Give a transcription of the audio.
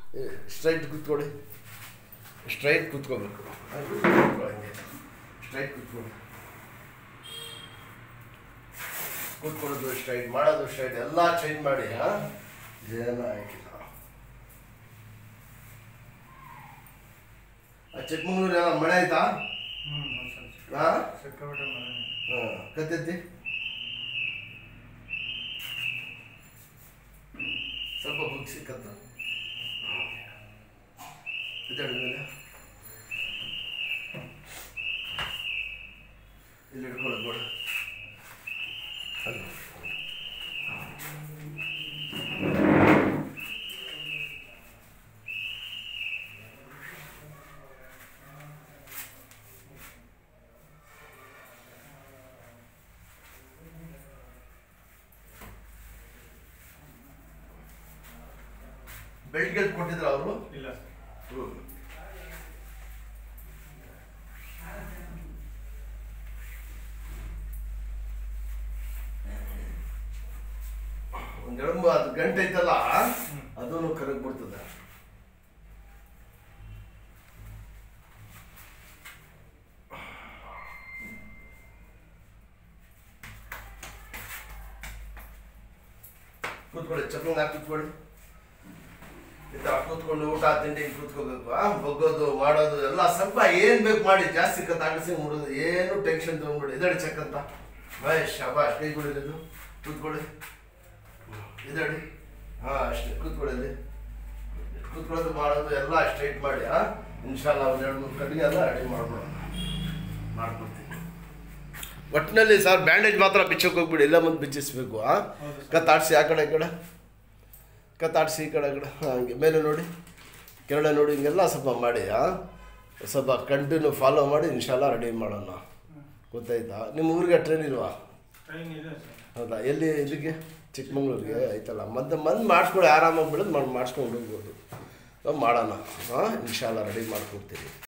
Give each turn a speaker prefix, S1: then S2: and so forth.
S1: Straight ಕೂತ್ಕೊಳ್ಳಿ straight ಕೂತ್ಕೋಬೇಕು ಹಂಗೆ straight ಕೂತ್ಕೊಳ್ಳಿ ಕೂತ್ಕೊಳ್ಳೋದು ಸ್ಟ್ರೈಟ್ ಮಾಡೋದು ಸ್ಟ್ರೈಟ್ ಎಲ್ಲ ಚೇಂಜ್ ಮಾಡಿ ಹಾಂ ಏನು ಆಯ್ಕಿಲ್ಲ ಆ ಚಿಕ್ಕಮಂಗ್ಳೂರೆಲ್ಲ ಮಳೆ ಆಯ್ತಾ ಹಾಂ
S2: ಸಿಕ್ಕಾಪಟ್ಟೆ ಮನೆ
S1: ಹಾಂ ಕತ್ತೈತಿ ಸ್ವಲ್ಪ ಬುಗ್ಸಿ ಕತ್ತ ಇದ್ದಾಳೆ ಮೇಲೆ ಇಲ್ಲಿ ಹಿಡ್ಕೊಳ್ಳೋದು ಬೇಡ ಅಲ್ಲಿ ಬೆಲ್ಟ್ ಗೆಲ್ಟ್ ಕೊಟ್ಟಿದ್ರ ಅವರು
S2: ಇಲ್ಲ ಸರ್
S1: ಒಂದೆರಡು ಅದು ಗಂಟೆ ಐತಲ್ಲ ಅದನ್ನು ಕರಗ್ ಬಿಡ್ತದೆ ಕೂತ್ಕೊಳ್ಳಿ ಚಪ್ಪಂಗ ಹಾಕಿ ಕೂತ್ಕೊಳ್ಳಿ ಈ ಥರ ಕೂತ್ಕೊಂಡು ಊಟ ತಿಂಡಿ ಕೂತ್ಕೋಬೇಕು ಆ ಬಗ್ಗೋದು ಮಾಡೋದು ಎಲ್ಲ ಸ್ವಲ್ಪ ಏನ್ ಬೇಕು ಮಾಡಿ ಜಾಸ್ತಿ ಕತ್ತ ಆಡಿಸಿ ಮುಡೋದು ಏನು ಟೆನ್ಷನ್ ತಗೊಂಡ್ಬಿಡಿ ಇದಡಿ ಚೆಕ್ ಅಂತ ಮಹೇಶ್ ಶಬಾಷ್ ಕೈ ಕೊಡಿರೋದು ಕೂತ್ಕೊಳ್ಳಿ ಇದಡಿ ಹಾ ಅಷ್ಟೇ ಕೂತ್ಕೊಳ್ಳಿ ಅಲ್ಲಿ ಕೂತ್ಕೊಳ್ಳೋದು ಮಾಡೋದು ಎಲ್ಲ ಸ್ಟ್ರೈಟ್ ಮಾಡಿ ಆ ಇನ್ಶಾಲ್ಲ ಒಂದು ಎರಡು ಮೂರು ಕಡೆಗೆ ಎಲ್ಲ ರೆಡಿ ಮಾಡ್ಬಿಡೋಣ ಮಾಡ್ಕೊಡ್ತೀನಿ ಒಟ್ಟಿನಲ್ಲಿ ಸರ್ ಬ್ಯಾಂಡೇಜ್ ಮಾತ್ರ ಬಿಚ್ಚಕ್ಕೆ ಹೋಗ್ಬಿಡಿ ಎಲ್ಲ ಮುಂದೆ ಬಿಚ್ಚಿಸ್ಬೇಕು ಆ
S2: ಹೌದು ಸರ್.
S1: ಕತ್ತಾಡ್ಸಿ ಆ ಕಡೆ ಈ ಕಡೆ ಕತ್ತಾಡ್ಸಿ ಈ ಕಡೆ ಈ ಕಡೆ ಹಾಂ ಹಂಗೆ ಮೇಲೆ ನೋಡಿ ಕೆಳಗಡೆ ನೋಡಿ ಹಿಂಗೆಲ್ಲ ಸ್ವಲ್ಪ ಮಾಡಿ ಆ ಸ್ವಲ್ಪ ಕಂಟಿನ್ಯೂ ಫಾಲೋ ಮಾಡಿ ಇನ್ಶಾಲ್ಲ ರೆಡಿ ಮಾಡೋಣ ಗೊತ್ತಾಯ್ತಾ ನಿಮ್ಮ ಊರಿಗೆ ಟ್ರೈನ್ ಇಲ್ವಾ
S2: ಟ್ರೈನ್ ಇದೆ ಸರ್
S1: ಹೌದಾ ಎಲ್ಲಿ ಇದಕ್ಕೆ ಚಿಕ್ಕಮಂಗ್ಳೂರಿಗೆ ಆಯ್ತಲ್ಲ ಮತ್ತೆ ಬಂದು ಮಾಡಿಸ್ಕೊಳ್ಳಿ ಆರಾಮಾಗಿ ಬಿಡೋದು ಮಾಡಿ ಮಾಡಿಸ್ಕೊಂಡು ಹೋಗ್ಬೋದು ಮಾಡೋಣ ಹಾಂ ಇನ್ಶಾಲ್ಲ ರೆಡಿ ಮಾಡ್ಕೊಡ್ತೀನಿ